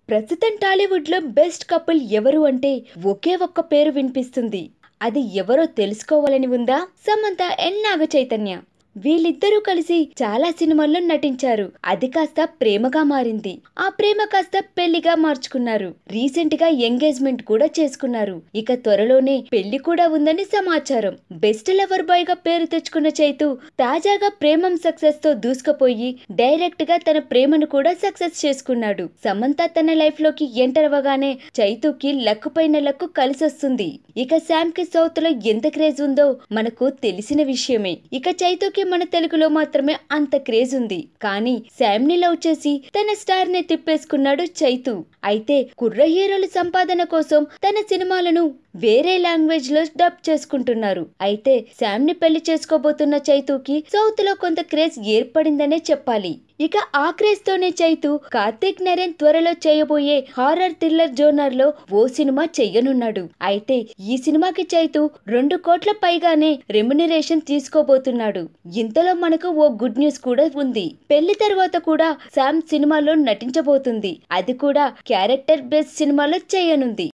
ప్రస్తుతం టాలీవుడ్ లో best couple ఎవరు అంటే ఒకే ఒక్క పేరు వినిపిస్తుంది అది ఎవరో తెలుసుకోవాలని ఉందా సమంత ఎన్ నాగ చైతన్య వీళ్ళిద్దరూ కలిసి చాలా సినిమాల్లో నటించారు అది కాస్త ప్రేమగా మారింది ఆ ప్రేమ కాస్త పెళ్లిగా మార్చుకున్నారు రీసెంట్ గా ఎంగేజ్మెంట్ కూడా చేసుకున్నారు ఇక త్వరలోనే పెళ్లి కూడా ఉందని సమాచారం బెస్ట్ లవర్ బాయ్ గా పేరు తెచ్చుకున్న చైతు తాజాగా ప్రేమం సక్సెస్ తో దూసుకుపోయి డైరెక్ట్ గా తన ప్రేమను కూడా సక్సెస్ చేసుకున్నాడు సమంత తన లైఫ్ లోకి ఎంటర్ అవ్వగానే చైతుకి లక్కు పైన లక్కు కలిసొస్తుంది ఇక శామ్ కి సౌత్ లో ఎంత క్రేజ్ ఉందో మనకు తెలిసిన విషయమే ఇక చైతుకి మన తెలుగులో మాత్రమే అంత క్రేజ్ ఉంది కానీ శామ్ ని లవ్ చేసి తన స్టార్ ని తిప్పేసుకున్నాడు చైతు అయితే కుర్ర హీరోల సంపాదన కోసం తన సినిమాలను వేరే లాంగ్వేజ్ లో డబ్ చేసుకుంటున్నారు అయితే శామ్ ని పెళ్లి చేసుకోబోతున్న చైతుకి సౌత్ లో కొంత క్రేజ్ ఏర్పడిందనే చెప్పాలి ఇక ఆ క్రేజ్ తోనే చైతు కార్తీక్ నరేన్ త్వరలో చేయబోయే హారర్ థ్రిల్లర్ జోనర్ లో ఓ సినిమా చెయ్యనున్నాడు అయితే ఈ సినిమాకి చైతు రెండు కోట్ల పైగానే రెమ్యునరేషన్ తీసుకోబోతున్నాడు ఇంతలో మనకు ఓ గుడ్ న్యూస్ కూడా ఉంది పెళ్లి తర్వాత కూడా శామ్ సినిమాలో నటించబోతుంది అది కూడా క్యారెక్టర్ బేస్డ్ సినిమాలో చేయనుంది